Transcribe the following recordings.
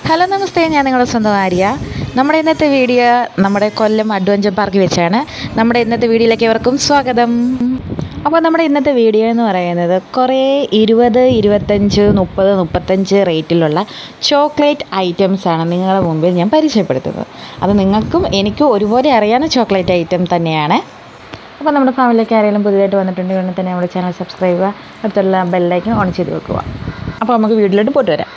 hello നമസ്തേ ഞാൻ നിങ്ങളുടെ സ്വന്തം ആര്യ നമ്മുടെ ഇന്നത്തെ വീഡിയോ നമ്മുടെ കൊല്ലം അഡ്വഞ്ചർ പാർക്കിൽ വെച്ചാണ് നമ്മുടെ ഇന്നത്തെ വീഡിയോയിലേക്ക് എവർക്കും സ്വാഗതം അപ്പോൾ നമ്മുടെ ഇന്നത്തെ വീഡിയോ എന്ന് പറയുന്നത് കുറേ ഇരുപത് ഇരുപത്തഞ്ച് മുപ്പത് മുപ്പത്തഞ്ച് റേറ്റിലുള്ള ചോക്ലേറ്റ് ഐറ്റംസ് ആണ് നിങ്ങളുടെ മുമ്പിൽ ഞാൻ പരിചയപ്പെടുത്തുന്നത് അത് നിങ്ങൾക്കും എനിക്കും ഒരുപോലെ അറിയാവുന്ന ചോക്ലേറ്റ് ഐറ്റം തന്നെയാണ് അപ്പോൾ നമ്മുടെ ഫാമിലിയിലേക്ക് ആരെങ്കിലും പുതിയതായിട്ട് വന്നിട്ടുണ്ടെങ്കിൽ ഉടനെ തന്നെ നമ്മുടെ ചാനൽ സബ്സ്ക്രൈബ് ചെയ്യുക അടുത്തുള്ള ബെല്ലൈക്കൻ ഓൺ ചെയ്ത് വെക്കുക അപ്പോൾ നമുക്ക് വീട്ടിലോട്ട് പോയിട്ട് വരാം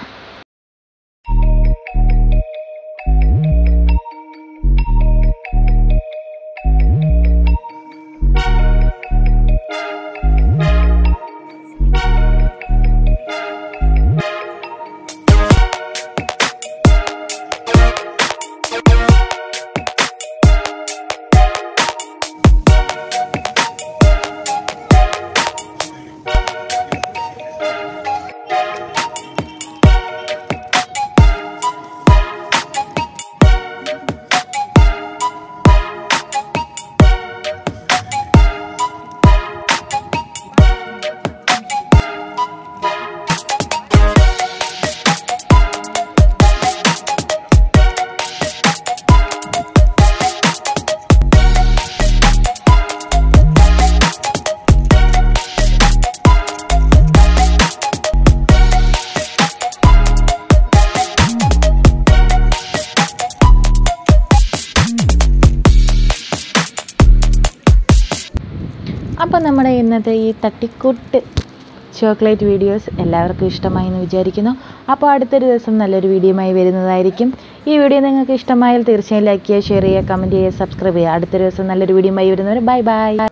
അപ്പോൾ നമ്മുടെ ഇന്നത്തെ ഈ തട്ടിക്കൂട്ട് ചോക്ലേറ്റ് വീഡിയോസ് എല്ലാവർക്കും ഇഷ്ടമായി എന്ന് വിചാരിക്കുന്നു അപ്പോൾ അടുത്തൊരു ദിവസം നല്ലൊരു വീഡിയോയുമായി വരുന്നതായിരിക്കും ഈ വീഡിയോ നിങ്ങൾക്ക് ഇഷ്ടമായാൽ തീർച്ചയായും ലൈക്ക് ചെയ്യുക ഷെയർ ചെയ്യുക കമൻറ്റ് ചെയ്യുക സബ്സ്ക്രൈബ് ചെയ്യുക അടുത്തൊരു ദിവസം നല്ലൊരു വീഡിയോയുമായി വരുന്നവർ ബൈ ബൈ